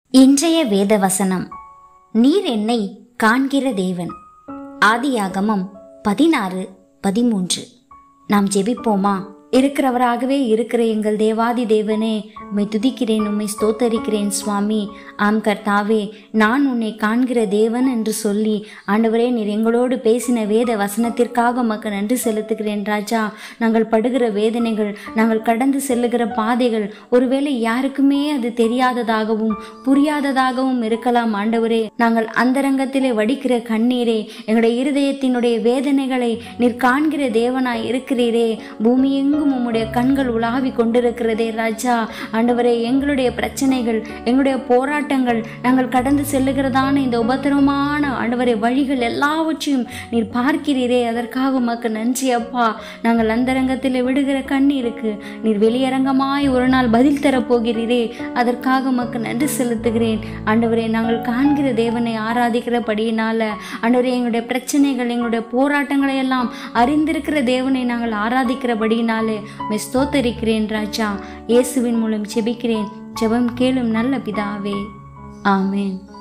இன்றைய வேத வசனம் நீர் என்னை காண்கிற தேவன் ஆதியாகமம் பதினாறு பதிமூன்று நாம் ஜெபிப்போமா இருக்கிறவராகவே இருக்கிற எங்கள் தேவாதி தேவனே உம்மை துதிக்கிறேன் உம்மை ஸ்தோத்தரிக்கிறேன் சுவாமி ஆம் கர்த்தாவே நான் உன்னை காண்கிற தேவன் என்று சொல்லி ஆண்டவரே நீர் எங்களோடு பேசின வேத வசனத்திற்காக உமக்கு நன்றி செலுத்துகிறேன் ராஜா நாங்கள் படுகிற வேதனைகள் நாங்கள் கடந்து செல்லுகிற பாதைகள் ஒருவேளை யாருக்குமே அது தெரியாததாகவும் புரியாததாகவும் இருக்கலாம் ஆண்டவரே நாங்கள் அந்தரங்கத்திலே வடிக்கிற கண்ணீரே எங்களுடைய இருதயத்தினுடைய வேதனைகளை நீர் காண்கிற தேவனாய் இருக்கிறீரே பூமி எங்கும் உம்முடைய கண்கள் உலாவி கொண்டிருக்கிறதே ராஜா ஆண்டவரே எங்களுடைய பிரச்சனைகள் எங்களுடைய போராட்டங்கள் நாங்கள் கடந்து செல்லுகிறதான இந்த உபத்திரமான ஆண்டவரே வழிகள் எல்லாவற்றையும் நீர் பார்க்கிறீரே அதற்காக உமக்கு நன்றி அப்பா நாங்கள் அந்தரங்கத்தில் விடுகிற கண்ணீருக்கு நீர் வெளியரங்கமாய் ஒரு நாள் பதில் தரப்போகிறீரே அதற்காக உமக்கு நன்றி செலுத்துகிறேன் ஆண்டவரே நாங்கள் காண்கிற தேவனை ஆராதிக்கிறபடியினால ஆண்டவரே எங்களுடைய பிரச்சனைகள் எங்களுடைய போராட்டங்களை எல்லாம் அறிந்திருக்கிற தேவனை நாங்கள் ஆராதிக்கிறபடியினாலே உம்மை ஸ்தோத்தரிக்கிறேன் ராஜா இயேசுவின் மூலம் செபிக்கிறேன் ஜெபம் கேளும் நல்ல பிதாவே ஆமென்